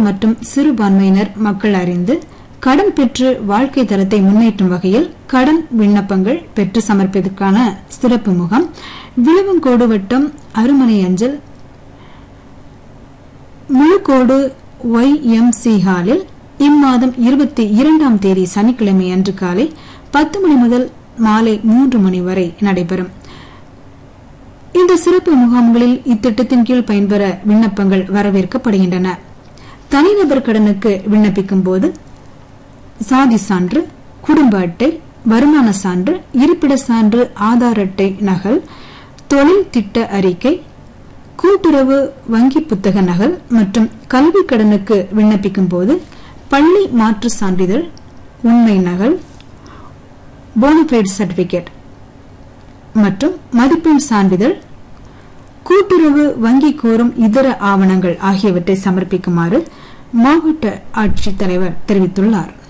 மற்றும் சிறுபான்மையினர் மக்கள் அறிந்து கடன் பெற்று வாழ்க்கை தரத்தை முன்னேற்றும் வகையில் கடன் விண்ணப்பங்கள் பெற்று சமர்ப்பதற்கான சிறப்பு முகாம் விழுவங்கோடு வட்டம் அருமனை அஞ்சல் முழுக்கோடு ஒய் எம் சி ஹாலில் இம்மாதம் இருபத்தி இரண்டாம் தேதி சனிக்கிழமை அன்று காலை பத்து மணி முதல் மாலை மூன்று மணி வரை நடைபெறும் இந்த சிறப்பு முகாம்களில் இத்திட்டத்தின் கீழ் பயன்பெற விண்ணப்பங்கள் வரவேற்கப்படுகின்றன தனிநபர் கடனுக்கு விண்ணப்பிக்கும் போது சாதி சான்று குடும்ப அட்டை வருமான சான்று இருப்பிட சான்று ஆதார் அட்டை நகல் தொழில் திட்ட அறிக்கை கூட்டுறவு வங்கி புத்தக நகல் மற்றும் கல்வி கடனுக்கு விண்ணப்பிக்கும் போது பள்ளி மாற்று சான்றிதழ் உண்மை நகல் போனபைட் சர்டிபிகேட் மற்றும் மதிப்பெண் சான்றிதழ் கூட்டுறவு வங்கி கோரும் இதர ஆவணங்கள் ஆகியவற்றை சமர்ப்பிக்குமாறு மாவட்ட ஆட்சித்தலைவர் தெரிவித்துள்ளார்